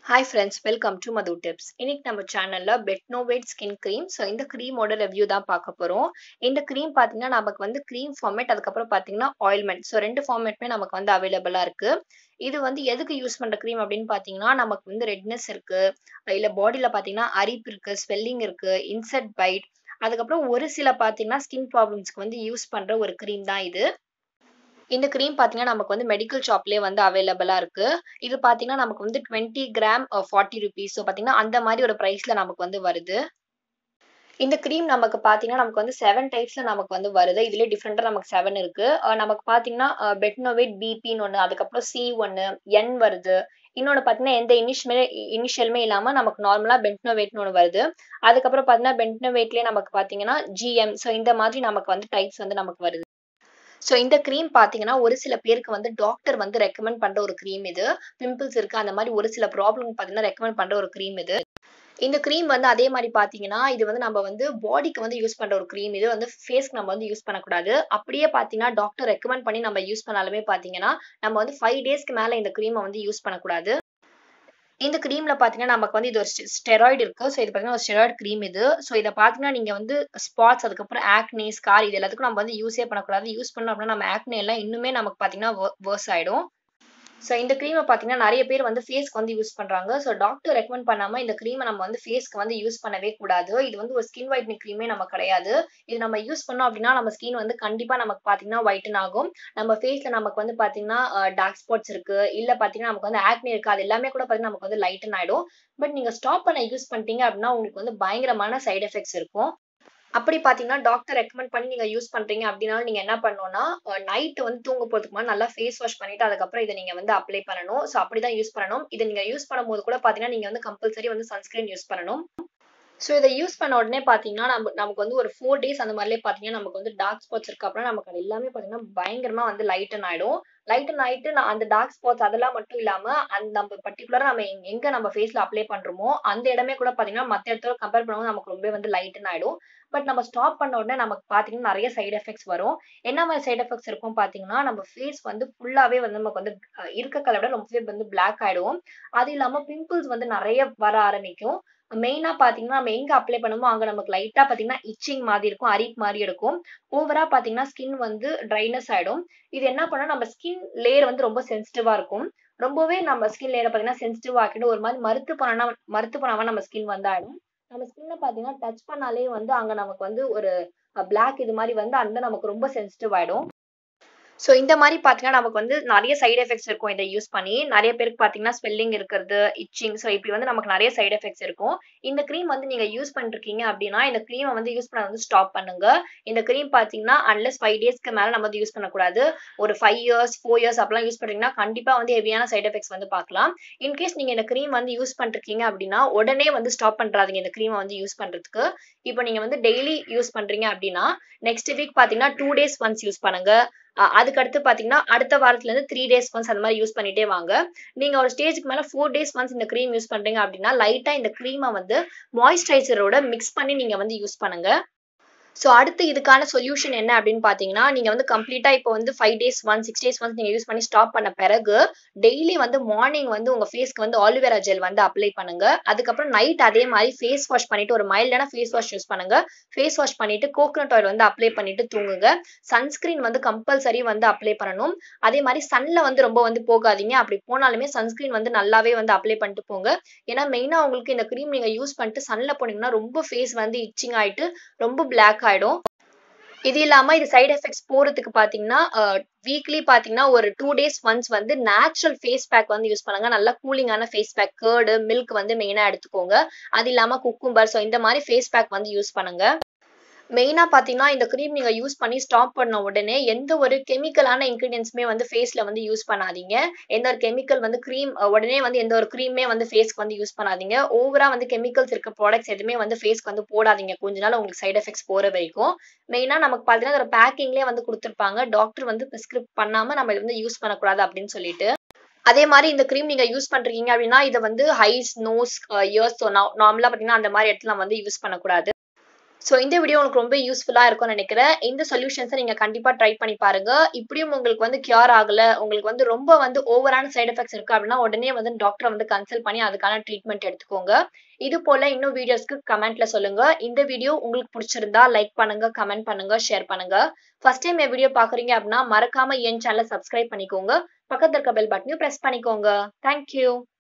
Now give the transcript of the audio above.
hi friends welcome to Madhu tips இன்னைக்கு நம்ம சேனல்ல பெட்னோவேட் ஸ்கின் க்ரீம் ஸோ இந்த க்ரீமோட ரிவ்யூ தான் பார்க்க போறோம் இந்த க்ரீம் பார்த்தீங்கன்னா நமக்கு வந்து க்ரீம் ஃபார்மேட் அதுக்கப்புறம் பார்த்தீங்கன்னா ஆயில்மெண்ட் ஸோ ரெண்டு ஃபார்மேட்டுமே நமக்கு வந்து அவைலபிளா இருக்கு இது வந்து எதுக்கு யூஸ் பண்ற க்ரீம் அப்படின்னு பார்த்தீங்கன்னா நமக்கு வந்து ரெட்னஸ் இருக்கு இல்ல பாடியில பார்த்தீங்கன்னா அரிப்பு இருக்கு ஸ்வெல்லிங் இருக்கு இன்செட் பைட் அதுக்கப்புறம் ஒரு சில பார்த்தீங்கன்னா ஸ்கின் ப்ராப்ளம்ஸ்க்கு வந்து யூஸ் பண்ற ஒரு க்ரீம் தான் இது இந்த க்ரீம் பார்த்தீங்கன்னா நமக்கு வந்து மெடிக்கல் ஷாப்லேயே வந்து அவைலபிளாக இருக்கு இது பார்த்தீங்கன்னா நமக்கு வந்து twenty gram forty rupees so பார்த்தீங்கன்னா அந்த மாதிரி ஒரு ப்ரைஸில் நமக்கு வந்து வருது இந்த க்ரீம் நமக்கு பார்த்தீங்கன்னா நமக்கு வந்து செவன் டைப்ஸில் நமக்கு வந்து வருது இதுலேயே டிஃப்ரெண்ட்டாக நமக்கு செவன் இருக்கு அஹ் நமக்கு பார்த்தீங்கன்னா பெட்னோவேட் பிபின்னு ஒன்று அதுக்கப்புறம் சி ஒன்று என் வருது இன்னொன்று பார்த்தீங்கன்னா எந்த இனிஷியலுமே இனிஷியலுமே இல்லாமல் நமக்கு நார்மலாக பென்ட்னோவேட்னு ஒன்று வருது அதுக்கப்புறம் பார்த்தீங்கன்னா பென்ட்னோவேட்லேயே நமக்கு பார்த்தீங்கன்னா ஜிஎம் ஸோ இந்த மாதிரி நமக்கு வந்து டைப்ஸ் வந்து நமக்கு வருது ஸோ இந்த க்ரீம் பார்த்தீங்கன்னா ஒரு சில பேருக்கு வந்து டாக்டர் வந்து ரெக்கமெண்ட் பண்ற ஒரு க்ரீம் இது பிம்பிள்ஸ் இருக்கு அந்த மாதிரி ஒரு சில ப்ராப்ளம் பார்த்தீங்கன்னா ரெக்கமெண்ட் பண்ற ஒரு க்ரீம் இது இந்த க்ரீம் வந்து அதே மாதிரி பார்த்தீங்கன்னா இது வந்து நம்ம வந்து பாடிக்கு வந்து யூஸ் பண்ற ஒரு க்ரீம் இது வந்து ஃபேஸ்க்கு நம்ம வந்து யூஸ் பண்ணக்கூடாது அப்படியே பார்த்தீங்கன்னா டாக்டர் ரெக்கமெண்ட் பண்ணி நம்ம யூஸ் பண்ணாலுமே பார்த்தீங்கன்னா நம்ம வந்து ஃபைவ் டேஸ்க்கு மேலே இந்த க்ரீமை வந்து யூஸ் பண்ணக்கூடாது இந்த க்ரீம்ல பாத்தீங்கன்னா நமக்கு வந்து இது ஒரு ஸ்டெராய்டு இருக்கு ஸோ இது பாத்தீங்கன்னா ஒரு ஸ்டெராய்டு க்ரீம் இது ஸோ இதை பாத்தீங்கன்னா நீங்க வந்து ஸ்பாட்ஸ் அதுக்கப்புறம் ஆக்னே ஸ்கார் இது எல்லாத்துக்கும் நம்ம வந்து யூஸே பண்ணக்கூடாது யூஸ் பண்ணோம் அப்படின்னா நம்ம ஆக்னே எல்லாம் இன்னுமே நமக்கு பாத்தீங்கன்னா வேர்ஸ் ஆயிடும் ஸோ இந்த க்ரீமை பார்த்தீங்கன்னா நிறைய பேர் வந்து ஃபேஸ்க்கு வந்து யூஸ் பண்ணுறாங்க ஸோ டாக்டர் ரெக்கமெண்ட் பண்ணாமல் இந்த க்ரீமை நம்ம வந்து ஃபேஸ்க்கு வந்து யூஸ் பண்ணவே கூடாது இது வந்து ஒரு ஸ்கின் ஒயிட்னிங் க்ரீமே நம்ம கிடையாது இது நம்ம யூஸ் பண்ணோம் அப்படின்னா நம்ம ஸ்கின் வந்து கண்டிப்பாக நமக்கு பார்த்தீங்கன்னா ஒயிட்டன் ஆகும் நம்ம ஃபேஸில் நமக்கு வந்து பார்த்தீங்கன்னா டார்க் ஸ்பாட்ஸ் இருக்கு இல்லை பார்த்தீங்கன்னா நமக்கு வந்து ஆக்னி இருக்கு அது எல்லாமே கூட பார்த்தீங்கன்னா நமக்கு வந்து லைட்டன் ஆகிடும் பட் நீங்கள் ஸ்டாப் பண்ண யூஸ் பண்ணிட்டீங்க அப்படின்னா உங்களுக்கு வந்து பயங்கரமான சைட் எஃபெக்ட்ஸ் இருக்கும் அப்படி பார்த்தீங்கன்னா டாக்டர் ரெக்கமெண்ட் பண்ணி நீங்கள் யூஸ் பண்ணுறீங்க அப்படின்னாலும் நீங்கள் என்ன பண்ணணும்னா நைட் வந்து தூங்க போகிறதுக்கு முன்னாடி நல்லா ஃபேஸ் வாஷ் பண்ணிட்டு அதுக்கப்புறம் இதை நீங்கள் வந்து அப்ளை பண்ணணும் ஸோ அப்படி தான் யூஸ் பண்ணணும் இதை நீங்கள் யூஸ் பண்ணும்போது கூட பார்த்தீங்கன்னா நீங்கள் வந்து கம்பல்சரி வந்து சன்ஸ்கிரீன் யூஸ் பண்ணணும் ஸோ இதை யூஸ் பண்ண உடனே பார்த்தீங்கன்னா நம்ம நமக்கு வந்து ஒரு ஃபோர் டேஸ் அந்த மாதிரிலே பார்த்தீங்கன்னா நமக்கு வந்து டார்க் ஸ்பாட்ஸ் இருக்கு அப்படின்னா நமக்கு அது எல்லாமே பார்த்தீங்கன்னா பயங்கரமாக வந்து லைட்டன் ஆகிடும் லைட்டன் ஆகிட்டு நான் அந்த டார்க் ஸ்பாட்ஸ் அதெல்லாம் மட்டும் இல்லாமல் அந்த நம்ம பர்டிகுலராக நம்ம எங்கே நம்ம ஃபேஸில் அப்ளை பண்ணுறோமோ அந்த இடமே கூட பார்த்தீங்கன்னா மற்ற இடத்துல கம்பேர் பண்ணும்போது நமக்கு ரொம்ப வந்து லைட்டன் ஆகிடும் பட் நம்ம ஸ்டாப் பண்ண உடனே நமக்கு பார்த்தீங்கன்னா நிறைய சைடு எஃபெக்ட்ஸ் வரும் என்ன மாதிரி சைடு எஃபெக்ட்ஸ் இருக்கும் பார்த்தீங்கன்னா நம்ம ஃபேஸ் வந்து ஃபுல்லாகவே வந்து நமக்கு வந்து இருக்க கலர் விட ரொம்பவே வந்து பிளாக் ஆகிடும் அது இல்லாமல் பிம்பிள்ஸ் வந்து நிறைய வர ஆரம்பிக்கும் மெயினா பாத்தீங்கன்னா நம்ம எங்க அப்ளை பண்ணுமோ அங்க நமக்கு லைட்டா பாத்தீங்கன்னா இச்சிங் மாதிரி இருக்கும் அரிப் மாதிரி இருக்கும் ஓவரா பாத்தீங்கன்னா ஸ்கின் வந்து ட்ரைனஸ் ஆயிடும் இது என்ன பண்ணா நம்ம ஸ்கின் லேயர் வந்து ரொம்ப சென்சிட்டிவா இருக்கும் ரொம்பவே நம்ம ஸ்கின் லேயர் பாத்தீங்கன்னா சென்சிட்டிவ் ஆக்கிட்டு ஒரு மாதிரி மறுத்து போனா மறுத்து போனாவா நம்ம ஸ்கின் வந்து ஆயிடும் நம்ம ஸ்கின்ன பாத்தீங்கன்னா டச் பண்ணாலே வந்து அங்க நமக்கு வந்து ஒரு பிளாக் இது மாதிரி வந்து அந்த நமக்கு ரொம்ப சென்சிட்டிவ் ஆயிடும் ஸோ இந்த மாதிரி பார்த்தீங்கன்னா நமக்கு வந்து நிறைய சைடு எஃபெக்ட்ஸ் இருக்கும் இதை யூஸ் பண்ணி நிறைய பேருக்கு பார்த்தீங்கன்னா ஸ்வெல்லிங் இருக்கிறது இச்சிங் ஸோ இப்படி வந்து நமக்கு நிறைய சைடு எஃபெக்ட்ஸ் இருக்கும் இந்த க்ரீம் வந்து நீங்கள் யூஸ் பண்ணிருக்கீங்க அப்படின்னா இந்த க்ரீமை வந்து யூஸ் பண்ண வந்து ஸ்டாப் பண்ணுங்க இந்த க்ரீம் பார்த்தீங்கன்னா அன்லஸ் ஃபைவ் டேஸ்க்கு மேலே நம்ம வந்து யூஸ் பண்ணக்கூடாது ஒரு ஃபைவ் இயர்ஸ் ஃபோர் இயர்ஸ் அப்படிலாம் யூஸ் பண்ணுறீங்கன்னா கண்டிப்பாக வந்து ஹெவியான சைடு எஃபெக்ட்ஸ் வந்து பார்க்கலாம் இன்கேஸ் நீங்கள் இந்த க்ரீம் வந்து யூஸ் பண்ணிருக்கீங்க அப்படின்னா உடனே வந்து ஸ்டாப் பண்ணுறாதீங்க இந்த க்ரீமை வந்து யூஸ் பண்ணுறதுக்கு இப்போ நீங்கள் வந்து டெய்லி யூஸ் பண்ணுறீங்க அப்படின்னா நெக்ஸ்ட் வீக் பார்த்தீங்கன்னா டூ டேஸ் ஒன்ஸ் யூஸ் பண்ணுங்க அதுக்கு அடுத்து பாத்தீங்கன்னா அடுத்த வாரத்துல இருந்து த்ரீ டேஸ் ஒன்ஸ் அந்த மாதிரி யூஸ் பண்ணிட்டே வாங்க நீங்க ஒரு ஸ்டேஜ்க்கு மேல ஃபோர் டேஸ் ஒன்ஸ் இந்த க்ரீம் யூஸ் பண்றீங்க அப்படின்னா லைட்டா இந்த க்ரீமை வந்து மாய்ஸ்சரைசரோட மிக்ஸ் பண்ணி நீங்க வந்து யூஸ் பண்ணுங்க ஸோ அடுத்து இதுக்கான சொல்யூஷன் என்ன அப்படின்னு பார்த்தீங்கன்னா நீங்கள் வந்து கம்ப்ளீட்டாக இப்போ வந்து five days one six days once நீங்கள் யூஸ் பண்ணி ஸ்டாப் பண்ண பிறகு டெய்லி வந்து மார்னிங் வந்து உங்கள் ஃபேஸ்க்கு வந்து ஆலிவேரா ஜெல் வந்து அப்ளை பண்ணுங்க அதுக்கப்புறம் நைட் அதே மாதிரி ஃபேஸ் வாஷ் பண்ணிட்டு ஒரு மைல்டான ஃபேஸ் வாஷ் யூஸ் பண்ணுங்க ஃபேஸ் வாஷ் பண்ணிட்டு கோகனட் ஆயில் வந்து அப்ளை பண்ணிட்டு தூங்குங்க சன்ஸ்கிரீன் வந்து கம்பல்சரி வந்து அப்ளை பண்ணணும் அதே மாதிரி சன்ல வந்து ரொம்ப வந்து போகாதீங்க அப்படி போனாலுமே சன்ஸ்கிரீன் வந்து நல்லாவே வந்து அப்ளை பண்ணிட்டு போங்க ஏன்னா மெயினாக உங்களுக்கு இந்த க்ரீம் நீங்கள் யூஸ் பண்ணிட்டு சன்ல போனீங்கன்னா ரொம்ப ஃபேஸ் வந்து இச்சிங் ஆயிட்டு ரொம்ப பிளாக் ஆயிடும் இது இல்லாம இது சைடு எஃபெக்ட்ஸ் போறதுக்கு பாத்தீங்கன்னா வீக்லி பாத்தீங்கன்னா ஒரு டூ டேஸ் ஒன்ஸ் வந்து நேச்சுரல் ஃபேஸ் பேக் வந்து யூஸ் பண்ணுங்க நல்லா கூலிங்கான ஃபேஸ் பேக் கேர்டு மில்க் வந்து மெயினா எடுத்துக்கோங்க அது இல்லாம குக்கும்பர் ஸோ இந்த மாதிரி ஃபேஸ் பேக் வந்து யூஸ் பண்ணுங்க மெயினாக பார்த்தீங்கன்னா இந்த க்ரீம் நீங்கள் யூஸ் பண்ணி ஸ்டாப் பண்ண உடனே எந்த ஒரு கெமிக்கலான இன்க்ரீடியன்ஸுமே வந்து ஃபேஸில் வந்து யூஸ் பண்ணாதீங்க எந்த ஒரு கெமிக்கல் வந்து க்ரீம் உடனே வந்து எந்த ஒரு க்ரீமே வந்து ஃபேஸ்க்கு வந்து யூஸ் பண்ணாதீங்க ஓவரா வந்து கெமிக்கல்ஸ் இருக்க ப்ராடக்ட்ஸ் எதுவுமே வந்து ஃபேஸ்க்கு வந்து போடாதீங்க கொஞ்ச நாள் உங்களுக்கு சைட் எஃபெக்ட்ஸ் போகிற வரைக்கும் மெயினாக நமக்கு பார்த்தீங்கன்னா ஒரு பேக்கிங்லேயே வந்து கொடுத்துருப்பாங்க டாக்டர் வந்து ப்ரிஸ்கிரிப்ட் பண்ணாமல் நம்ம வந்து யூஸ் பண்ணக்கூடாது அப்படின்னு சொல்லிட்டு அதே மாதிரி இந்த க்ரீம் நீங்க யூஸ் பண்றீங்க அப்படின்னா இதை வந்து ஹைஸ் நோஸ் இயர்ஸ் நார்மலா பாத்தீங்கன்னா அந்த மாதிரி இடத்துல வந்து யூஸ் பண்ணக்கூடாது ஸோ இந்த வீடியோ உங்களுக்கு ரொம்ப யூஸ்ஃபுல்லாக இருக்கும்னு நினைக்கிறேன் இந்த சொல்யூஷன்ஸை நீங்கள் கண்டிப்பாக ட்ரை பண்ணி பாருங்க இப்படியும் உங்களுக்கு வந்து கியூர் ஆகலை உங்களுக்கு வந்து ரொம்ப வந்து ஓவரான சைடு எஃபெக்ட்ஸ் இருக்குது அப்படின்னா உடனே வந்து டாக்டரை வந்து கன்சல்ட் பண்ணி அதுக்கான ட்ரீட்மெண்ட் எடுத்துக்கோங்க இது போல இன்னும் வீடியோஸ்க்கு கமெண்ட்ல சொல்லுங்க இந்த வீடியோ உங்களுக்கு பிடிச்சிருந்தா லைக் பண்ணுங்க கமெண்ட் பண்ணுங்க ஷேர் பண்ணுங்க ஃபர்ஸ்ட் டைம் என் வீடியோ பாக்குறீங்க அப்படின்னா மறக்காம என் சேனலை சப்ஸ்கிரைப் பண்ணிக்கோங்க பக்கத்துல இருக்க பெல் பட்டனையும் பிரஸ் பண்ணிக்கோங்க தேங்க்யூ